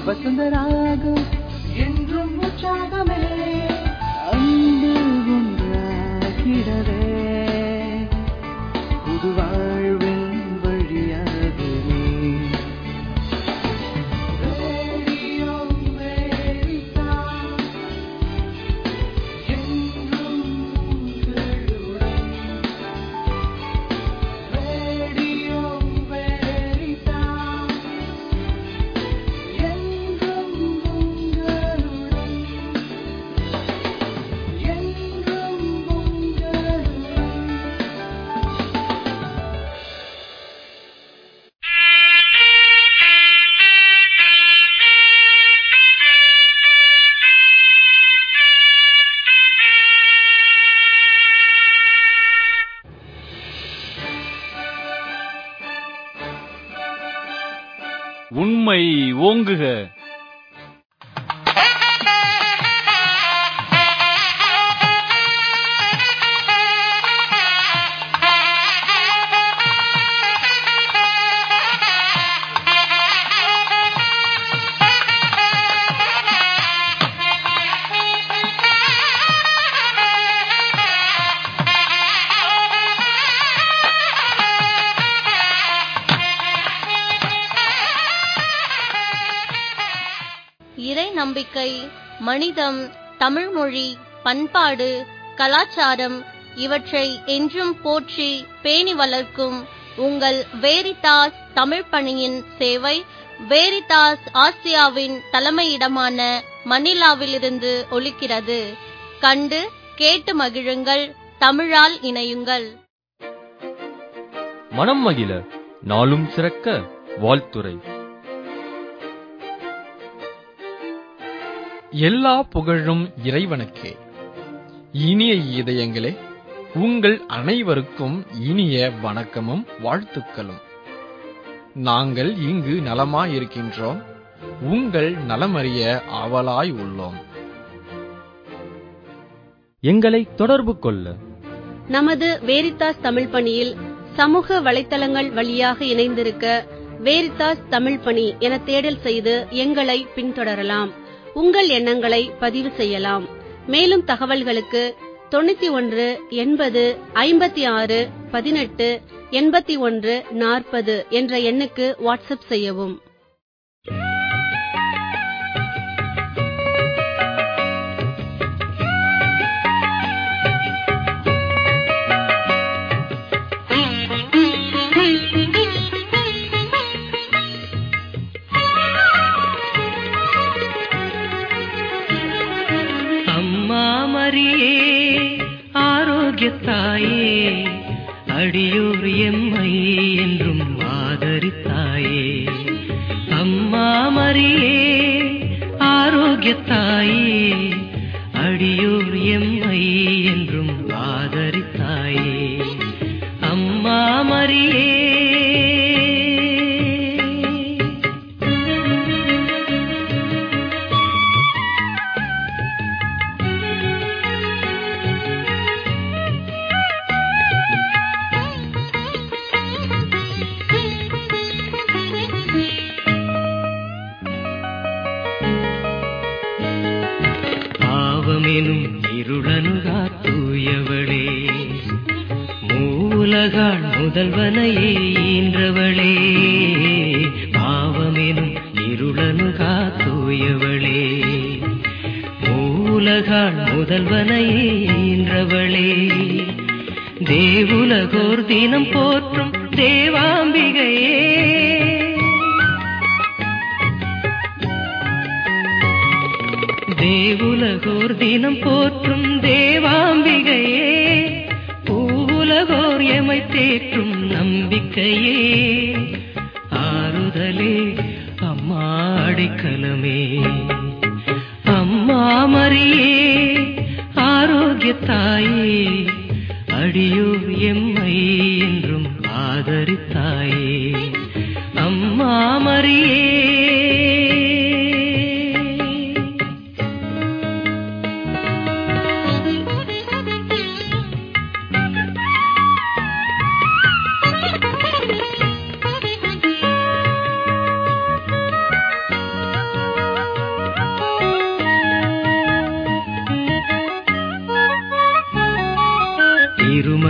வசந்தராகம் என்றும் உற்சாகமே அன்பு ஒன்றாகிடவே புது வாழ்வின் வழியாகவே ரேடியோ அமெரிக்கா, என்றும் உங்களுடன். ரேடியோ அமெரிக்கா, என்றும் உங்களுடன். என்றும் உங்களுடன். உண்மை ஓங்குக இறை நம்பிக்கை மனிதம் தமிழ்மொழி பண்பாடு கலாச்சாரம் இவற்றை என்றும் போற்றி பேணி வளர்க்கும் உங்கள் வேரிதாஸ் தமிழ் பணியின் சேவை வேரிதாஸ் ஆசியாவின் தலைமையிடமான மணிலாவிலிருந்து ஒலிக்கிறது கண்டு கேட்டு மகிழுங்கள் தமிழால் இணையுங்கள் மனம் மகிழ நாளும் சிறக்க வாழ்த்துரை எல்லா புகழும் இறைவனுக்கே இனிய இதயங்களே உங்கள் அனைவருக்கும் இனிய வணக்கமும் வாழ்த்துக்களும் நாங்கள் இங்கு நலமாயிருக்கின்றோம் உங்கள் நலமறிய ஆவலாய் உள்ளோம் எங்களை தொடர்பு கொள்ள நமது வேரித்தாஸ் தமிழ் பணியில் சமூக வலைத்தளங்கள் வழியாக இணைந்திருக்க வேரித்தாஸ் தமிழ் பணி என தேடல் செய்து எங்களை பின்தொடரலாம் உங்கள் எண்ணங்களை பதிவு செய்யலாம் மேலும் தகவல்களுக்கு தொண்ணூத்தி ஒன்று எண்பது ஐம்பத்தி ஆறு பதினெட்டு எண்பத்தி ஒன்று நாற்பது என்ற எண்ணுக்கு வாட்ஸ்அப் செய்யவும் அம்மா மரியே ஆரோக்கியத்தாயே அடியோர் எம்மை என்றும் ஆதரித்தாயே அம்மா மரியே ஆரோக்கியத்தாயே அடியோர் எம்மை என்றும் ஆதரித்தாயே அம்மா மரியே பாவமெனும் இருளனுகா தூயவளே மூலகாள் முதல்வனையே ஈன்றவளே பாவமெனும் இருளனுகா தூயவளே மூலகாள் முதல்வனையே ஈன்றவளே தேவுலகோர் தினம் போற்றும் தேவாம்பிகையே தேவுலகோர் தினம் போற்றும் தேவாம்பிகையே பூவுலகோர் எமை தேற்றும் நம்பிக்கையே ஆறுதலே அம்மா அடைக்கலமே அம்மா மரியே ஆரோக்கியத்தாயே அடியோர் எம்மை என்றும் ஆதரித்தாயே அம்மா மரியே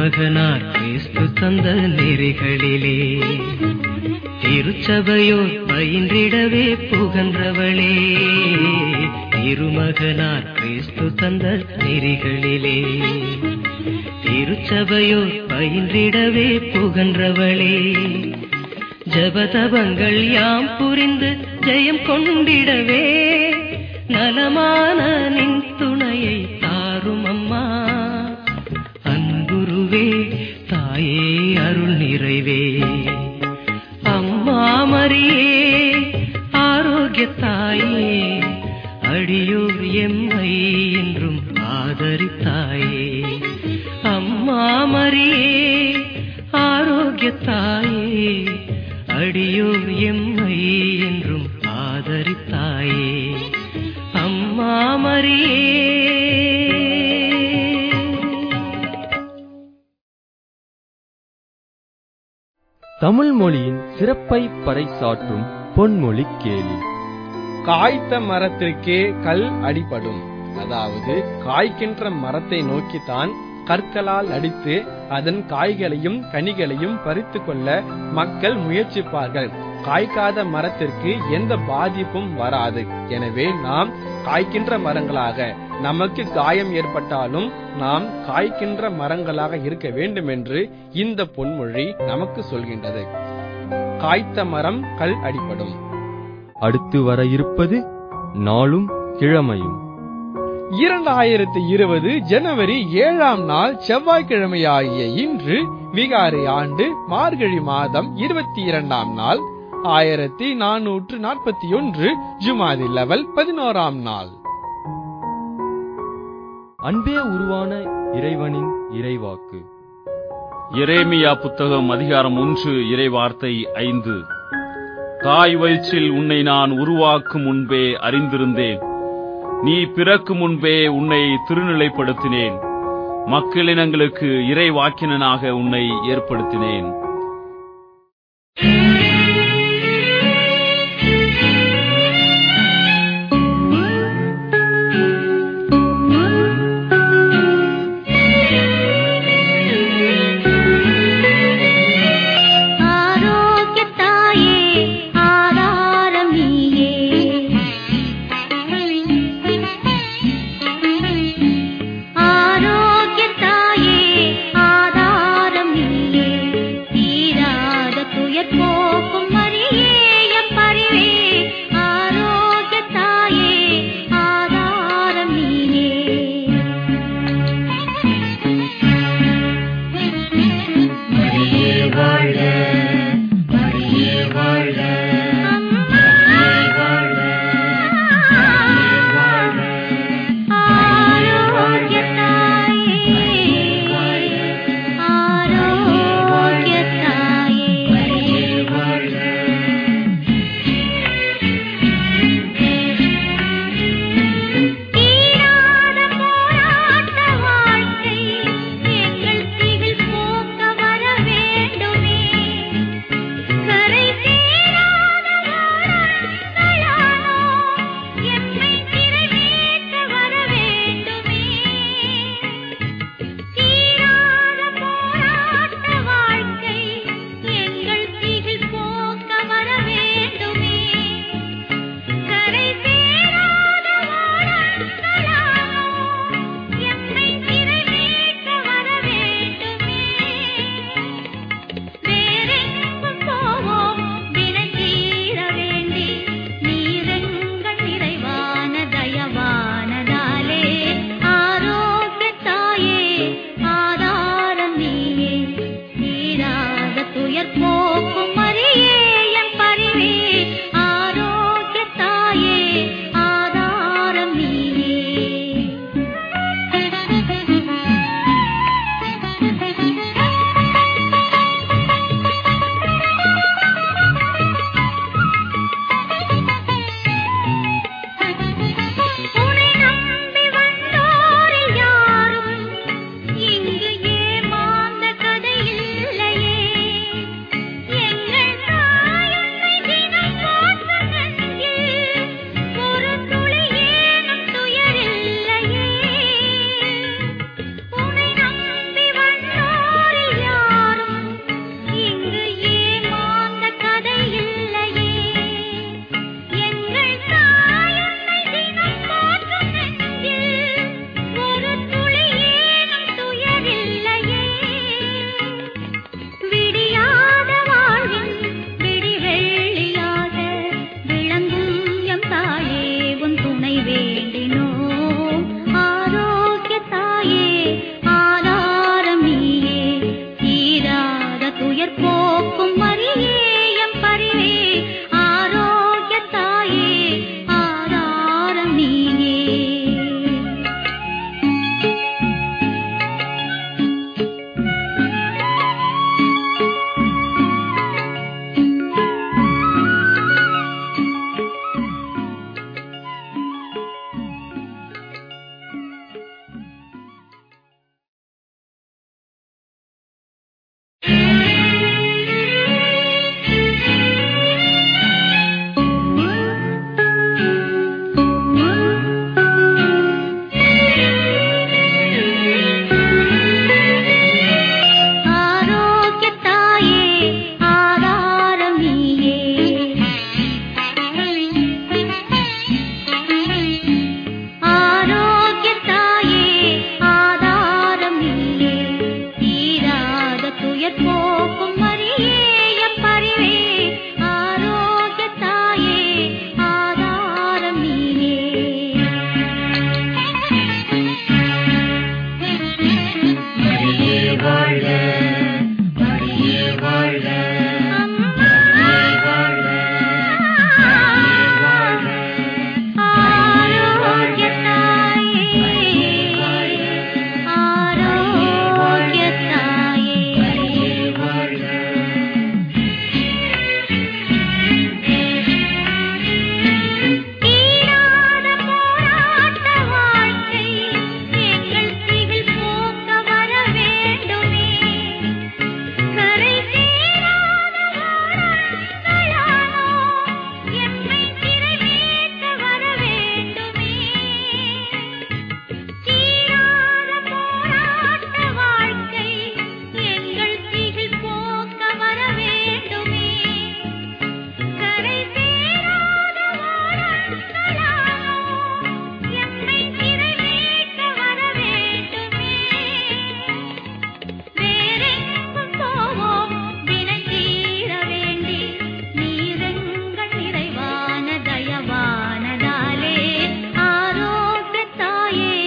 திருமகனார் கிறிஸ்து தந்த நெறிகளிலே திருச்சபையோர் பயின்றிடவே புகன்றவளே திருமகனார் கிறிஸ்து தந்த நெறிகளிலே திருச்சபையோர் பயின்றிடவே புகன்றவளே ஜபதபங்கள் யாம் புரிந்து ஜெயம் கொண்டிடவே நலமான நின் துணையை தாரும் அம்மா அன்புருவே தாயே அருள் நிறைவே அம்மா மரியே ஆரோக்கிய தாயே அடியோர் எம்மை என்றும் ஆதரித்தாயே அம்மா மரியே ஆரோக்கிய தாயே அடியோர் எம்மை என்றும் ஆதரித்தாயே அம்மா மரியே தமிழ் மொழியின் சிறப்பை பறைசாற்றும் பொன்மொழி கேலி காய்த்த மரத்திற்கே கல் அடிபடும் அதாவது காய்க்கின்ற மரத்தை நோக்கித்தான் கற்களால் அடித்து அதன் காய்களையும் கனிகளையும் பறித்து கொள்ள மக்கள் முயற்சிப்பார்கள் காய்க்காத மரத்திற்கு எந்த பாதிப்பும் வராது எனவே நாம் காய்க்கின்ற மரங்களாக நமக்கு காயம் ஏற்பட்டாலும் நாம் காய்க்கின்ற மரங்களாக இருக்க வேண்டும் என்று இந்த பொன்மொழி நமக்கு சொல்கின்றது காய்த்த மரம் கல் அடிபடும் அடுத்து வர இருப்பது நாளும் கிழமையும் இரண்டாயிரத்தி இருபது ஜனவரி ஏழாம் நாள் செவ்வாய்க்கிழமையாகிய இன்று விகாரி ஆண்டு மார்கழி மாதம் இருபத்தி இரண்டாம் நாள் ஆயிரத்தி நானூற்று நாற்பத்தி ஒன்று ஜுமாதி லெவல் பதினோராம் நாள் அன்பே உருவான இறைவனின் இறைவாக்கு எரேமியா புத்தகம் அதிகாரம் ஒன்று இறைவார்த்தை ஐந்து தாய் வயிற்றில் உன்னை நான் உருவாக்கும் முன்பே அறிந்திருந்தேன் நீ பிறக்கும் முன்பே உன்னை திருநிலைப்படுத்தினேன் மக்களினங்களுக்கு இறைவாக்கினனாக உன்னை ஏற்படுத்தினேன் ஆரோக்கியத்தாயே ஆதாரம் நீயே ஆரோக்கியத்தாயே ஆதாரம் நீயே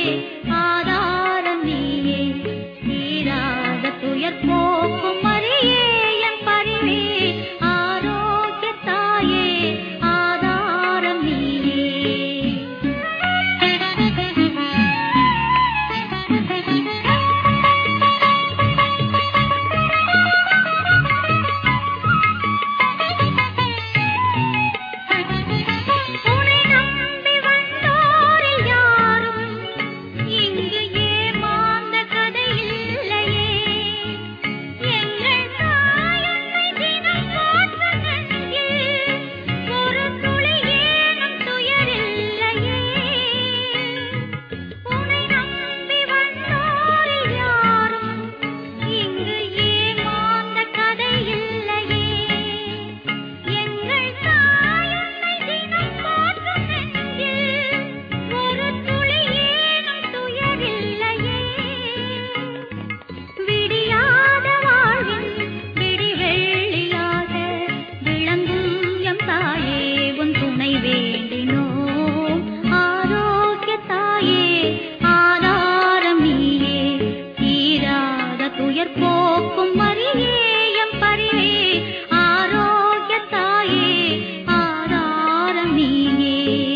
ஆதாரம் நீயே தீராத துயர் போக்கும் மரியே என் பரிவே ஆரோக்கிய தாயே ஆதாரம் நீயே உனை நம்பி வந்தோரில் யாரும் இங்கு ஏமாந்த கதை இல்லையே எங்கள் தாயுன்னை தினம் போற்றும் நெஞ்சில் ஒரு துளி ஏனும் துயரில்லையே உனை நம்பி வந்தோரில் யாரும் இங்கு ஏமாந்த கதை இல்லையே எங்கள் தாயுன்னை தினம் போற்றும் நெஞ்சில் ஒரு துளி ஏனும் துயரில்லையே விடியாத வாழ்வின் விடிவெள்ளியாக விளங்கும் எம் தாயே உன் துணை வேண்டினோம் ஆரோக்கிய தாயே ஆதாரம் நீயே தீராத துயர் போக்கும் மரியே எம் பரிவே ஆரோக்கிய தாயே ஆதாரம் நீயே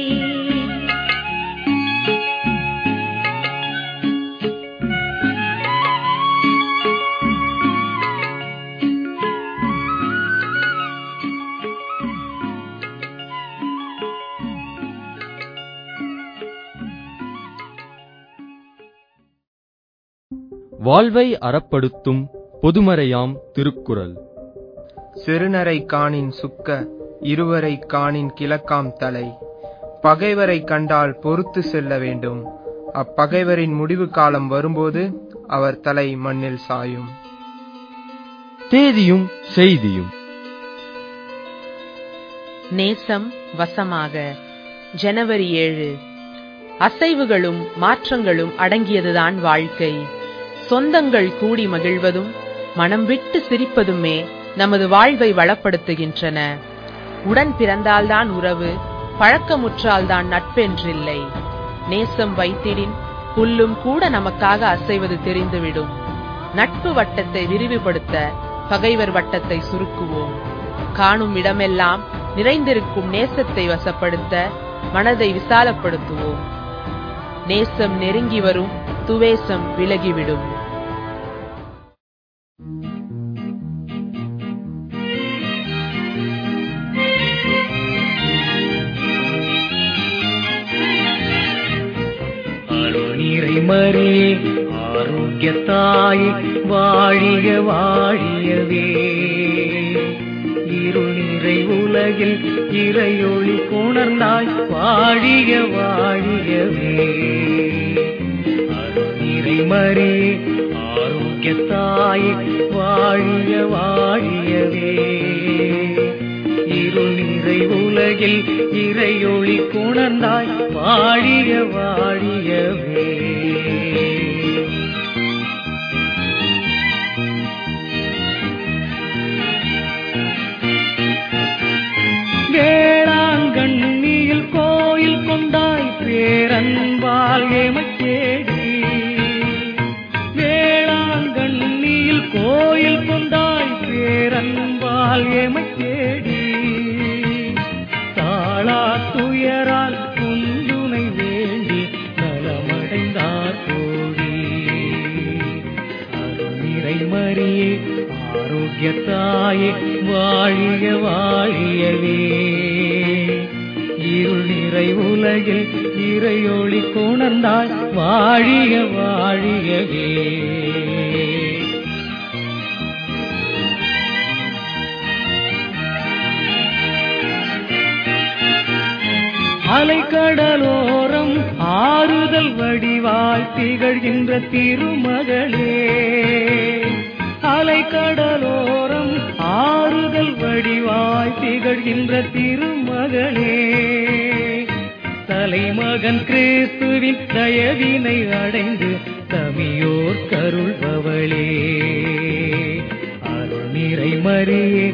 வாழ்வை அறப்படுத்தும் பொதுமறையாம் திருக்குறள் சிறுநரை காணின் சுக்க இருவரை காணின் கிழக்காம் தலை பகைவரை கண்டால் பொறுத்து செல்ல வேண்டும் அப்பகைவரின் முடிவு காலம் வரும்போது அவர் தலை மண்ணில் சாயும் தேதியும் செய்தியும் நேசம் வசமாக ஜனவரி ஏழு அசைவுகளும் மாற்றங்களும் அடங்கியதுதான் வாழ்க்கை சொந்தங்கள் கூடி மகிழ்வதும் மனம் விட்டு சிரிப்பதுமே நமது வாழ்வை வளப்படுத்துகின்றன உடன் பிறந்தால்தான் உறவு பழக்கமுற்றால்தான் நட்பென்றில்லை நேசம் வைத்திடின் புல்லும் கூட நமக்காக அசைவது தெரிந்துவிடும் நட்பு வட்டத்தை விரிவுபடுத்த பகைவர் வட்டத்தை சுருக்குவோம் காணும் இடமெல்லாம் நிறைந்திருக்கும் நேசத்தை வசப்படுத்த மனதை விசாலப்படுத்துவோம் நேசம் நெருங்கி வரும் துவேசம் விலகிவிடும் அருளிறை மறி ஆரோக்கியத்தாய் வாழிய வாழியவே இருள் நிறை உலகில் இறையொளி கொணர்ந்தாய் வாழிய வாழியவே அருளிறை மறி ஆரோக்கியத்தாய் வாழிய வாழியவே இருள் நிறை உலகில் இறையொளி கொணர்ந்தாய் வாழிய வாழியவே வேளாங்கண்ணியில் கோயில் கொண்டாய் பேரன்பால் எமக்கேடி வேளாங்கண்ணியில் கோயில் கொண்டாய் பேரன்பால் எமக்கேடி தாளா துயரால் குந்துனை வேண்டி நலமடைந்தார் கோடி அருள்நிறை மறியே ஆரோக்கியத்தாயே வாழிய வாழியவே இருள் நிறை உலகில் இறையொளி கொணர்ந்தாய் வாழிய வாழியவே அலைக்கடலோரம் ஆறுதல் வடிவாய் திகழ்கின்ற திருமகளே அலைக்கடலோரம் ஆறுதல் வடிவாய் திகழ்கின்ற திருமகளே தலைமகன் கிறிஸ்துவின் தயவினை அடைந்து தமியோர் கருள்பவளே அருள் நிறை மறியே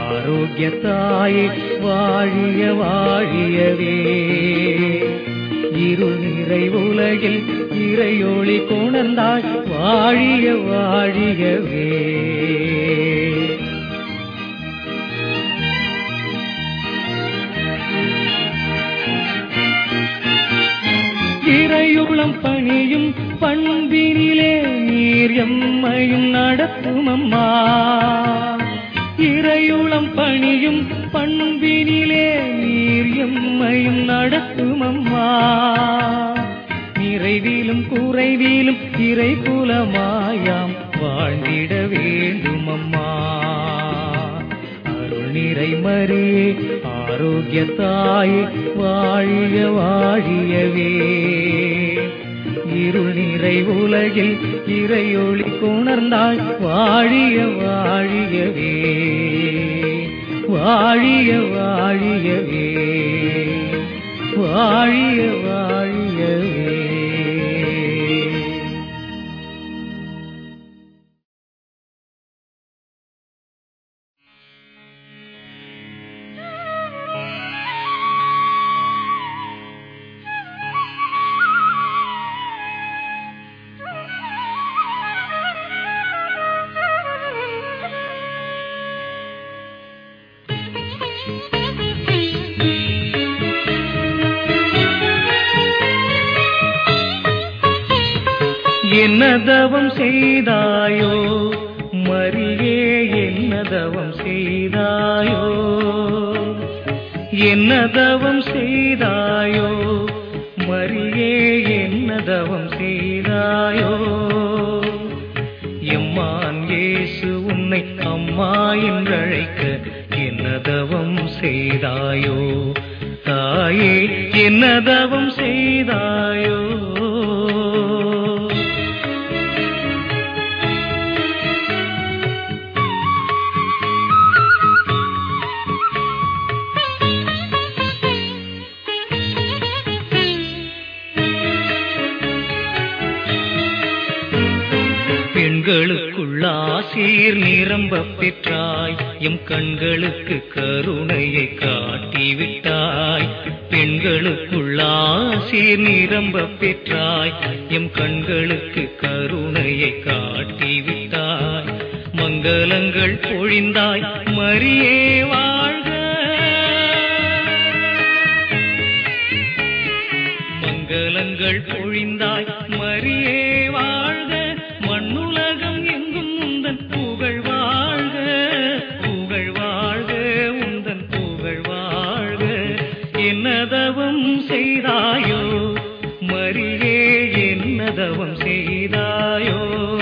ஆரோக்கிய தாயே வாழிய வாழியவே இருள் நிறை உலகில் இறையொளி கொணர்ந்தாய் வாழிய வாழியவே இறையுளம் பணியும் பண்பினிலே நீர் எம்மையும் நடத்தும் அம்மா இறையுளம் பணியும் பண்பினிலே நீர் எம்மையும் நடத்தும் அம்மா நிறைவிலும் குறைவிலும் இறை குலமாயாம் வாழ்ந்திட வேண்டும் அம்மா அருள் நிறை மறியே ஆரோக்கிய தாயே வாழிய வாழியவே இருள் நிறை உலகில் இறையொளி கொணர்ந்தாய் வாழிய வாழியவே வாழிய வாழியவே வாழிய வாழியவே என்ன தவம் செய்தாயோ மரியே என்ன தவம் செய்தாயோ என்ன தவம் செய்தாயோ மரியே என்ன தவம் செய்தாயோ எம்மான் இயேசு உன்னை அம்மா என்றழைக்க என்ன தவம் செய்தாயோ தாயே என்ன தவம் செய்தாயோ பெண்களுக்குள்ளாசீர் நிரம்ப பெற்றாய் எம் கண்களுக்கு கருணையை காட்டிவிட்டாய் பெண்களுக்குள்ளாசீர் நிரம்ப பெற்றாய் எம் கண்களுக்கு கருணையை காட்டிவிட்டாய் மங்களங்கள் பொழிந்தாய் மரியே வாழ்க மங்களங்கள் பொழிந்தாய் மரியே வாழ்க மண்ணுலகம் எங்கும் உந்தன் புகழ் வாழ்க புகழ் வாழ்க உந்தன் புகழ் வாழ்க என்னதவம் செய்தாயோ மரியே என்னதவம் செய்தாயோ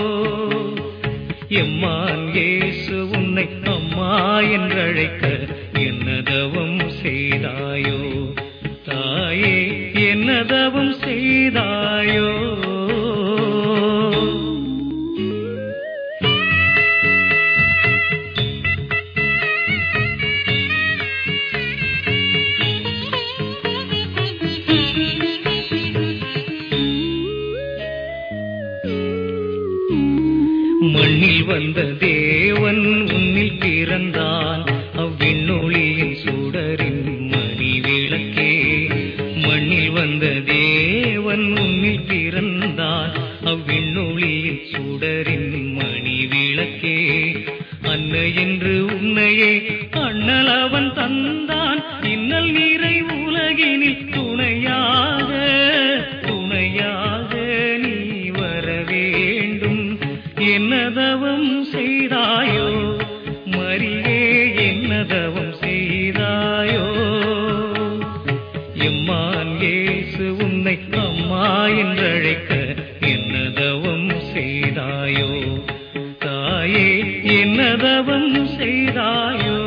எம்மான் இயேசு உன்னை அம்மா என்றழைக்க என்னதவம் செய்தாயோ தாயே என்னதவம் செய்தாயோ மண்ணில் வந்த தேவன் உன்னில் பிறந்தான் அவ்விண்ணொளியின் சுடரின் மணி விளக்கே மண்ணில் வந்த தேவன் உன்னில் பிறந்தான் அவ்விண்ணொளியின் சுடரின் மணி விளக்கே அன்னை என்று உன்னையே அண்ணல் அவன் தந்தான் இன்னல் நீரை உலகினில் துணையாக துணையாக நீ வர வேண்டும் என்னதவம் செய்தாயோ மரியே என்னதவம் செய்தாயோ எம்மான் இயேசு உன்னை அம்மா என்றழைக்க என்னதவம் செய்தாயோ தாயே என்னதவம் செய்தாயோ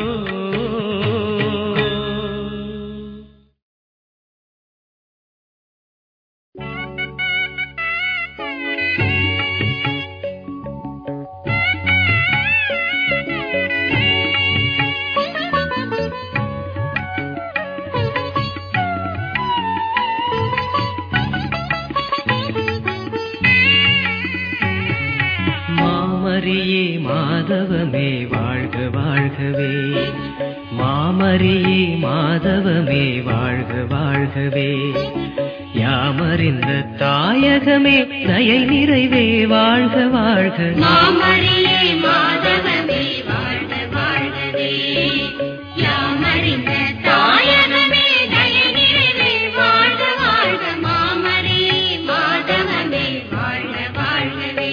மாமரியே மாதவமே வாழ்க வாழ்கவே மாமரியே மாதவமே வாழ்க வாழ்கவே யாமறிந்த தாயகமே தயை நிறைவே வாழ்க வாழ்க மாமரியே மாதவமே வாழ்க வாழ்கவே யாமறிந்த தாயகமே தயநிறைவே வாழ்க வாழ்க மாமரியே மாதவமே வாழ்க வாழ்கவே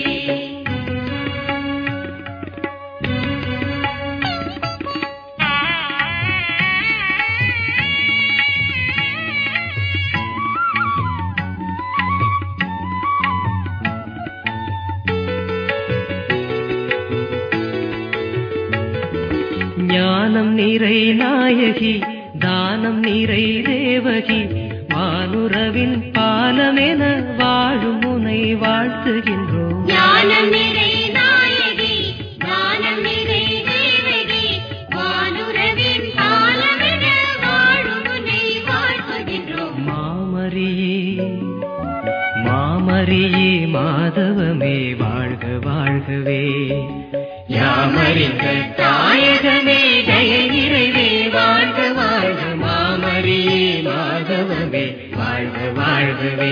ஞானம் நிறை நாயகி தானம் நிறை தேவகி வானுறவின் பாலமென வாழும் முனை வாழ்த்துகின்றோம் ஞானம் நிறை நாயகி தானம் நிறை தேவகி வானுரவின் காலமென வாழும் உன்னை வாழ்த்துகின்றோம் மாமரியே மாமரியே மாதவமே வாழ்க வாழ்கவே யாமறிந்த தாயகமே தய நிறைவே வாழ்க வாழ்க மாமரியே மாதவமே வாழ்க வாழ்கவே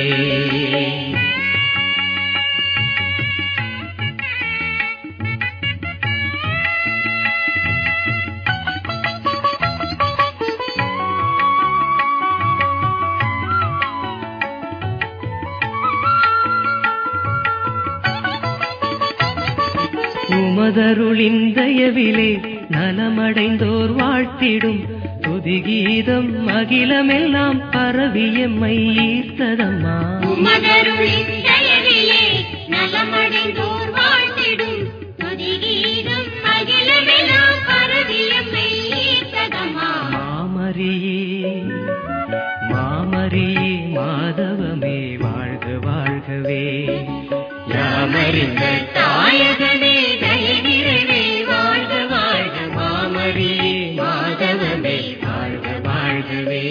உமதருளின் தயவிலே நலமடைந்தோர் வாழ்த்திடும் துதிகீதம் அகிலமெல்லாம் பரவியம்மை ஈர்த்ததம்மா உமதருளின் தயவிலே நலமடைந்தோர் வாழ்த்திடும் துதிகீதம் அகிலமெல்லாம் பரவியம்மை ஈர்த்ததம்மா மாமரியே மாமரியே மாதவமே வாழ்க வாழ்கவே யாமறிந்த தாயகமே தயநிறைவே வாழ்க வாழ்க மாமரியே மாதவமே வாழ்க வாழ்கவே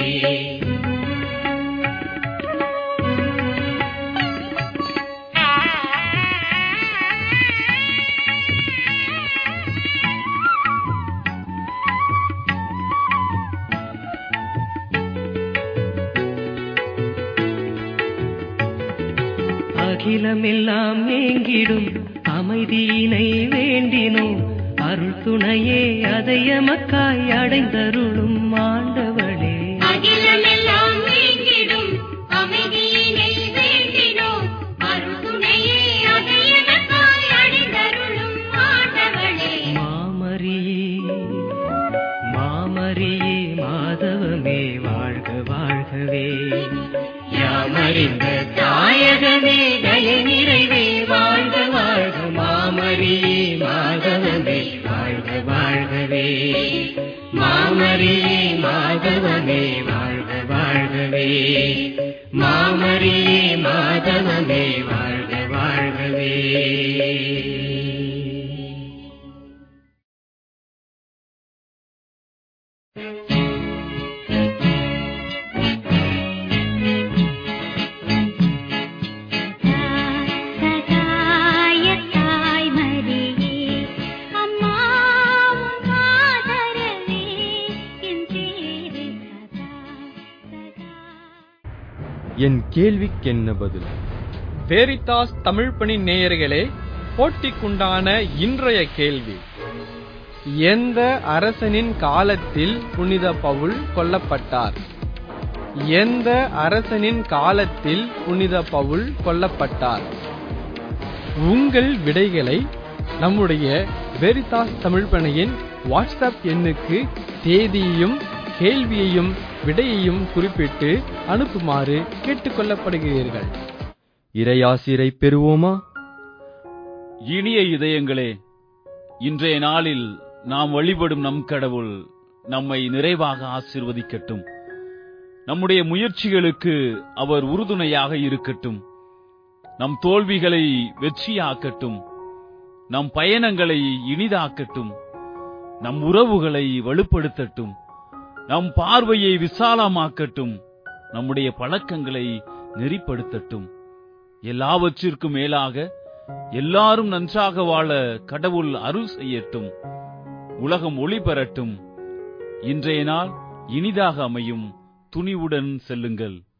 அகிலமெல்லாம் ஏங்கிடும் அமைதியினை வேண்டினோம் அருள் துணையே அதை எமக்காய் அடைந்தருளும் ஆண்டவளே அகிலமெல்லாம் நீங்கிடும் அமைதியினை வேண்டினோம் அருள் துணையே அதை எனக்காய் அடைந்தருளும் ஆண்டவளே மாமரியே மாமரியே மாதவமே வாழ்க வாழ்கவே யாமறிந்த தாயகமே தய நிறைவே வாழ்க வாழ்க மாமரியே மாதவமே வாழ்க வாழ்கவே மாமரியே மாதவமே வாழ்க வாழ்கவே மாமரியே மாதவமே வாழ்க வாழ்கவே சகாய தாய்மரியே அம்மாவும் மாதரவே என் பேரு சதா சதா என் கேள்விக்கென்ன பதில் வேரித்தாஸ் தமிழ் பணி நேயர்களே போட்டிக்குண்டான இன்றைய கேள்வி எந்த அரசனின் காலத்தில் புனித பவுல் கொல்லப்பட்டார் எந்த அரசனின் காலத்தில் புனித பவுல் கொல்லப்பட்டார் உங்கள் விடைகளை நம்முடைய வெரிதாஸ் தமிழ் பணியின் வாட்ஸ்அப் எண்ணுக்கு தேதியையும் கேள்வியையும் விடையையும் குறிப்பிட்டு அனுப்புமாறு கேட்டுக்கொள்ளப்படுகிறீர்கள் இறையாசிரை பெறுவோமா இனிய இதயங்களே இன்றைய நாளில் நாம் வழிபடும் நம் கடவுள் நம்மை நிறைவாக ஆசிர்வதிக்கட்டும் நம்முடைய முயற்சிகளுக்கு அவர் உறுதுணையாக இருக்கட்டும் நம் தோல்விகளை வெற்றியாக்கட்டும் நம் பயணங்களை இனிதாக்கட்டும் நம் உறவுகளை வலுப்படுத்தட்டும் நம் பார்வையை விசாலமாக்கட்டும் நம்முடைய பழக்கங்களை நெறிப்படுத்தட்டும் எல்லாவற்றிற்கும் மேலாக எல்லாரும் நன்றாக வாழ கடவுள் அருள் செய்யட்டும் உலகம் ஒளி பெறட்டும் இன்றைய நாள் இனிதாக அமையும் துணிவுடன் செல்லுங்கள்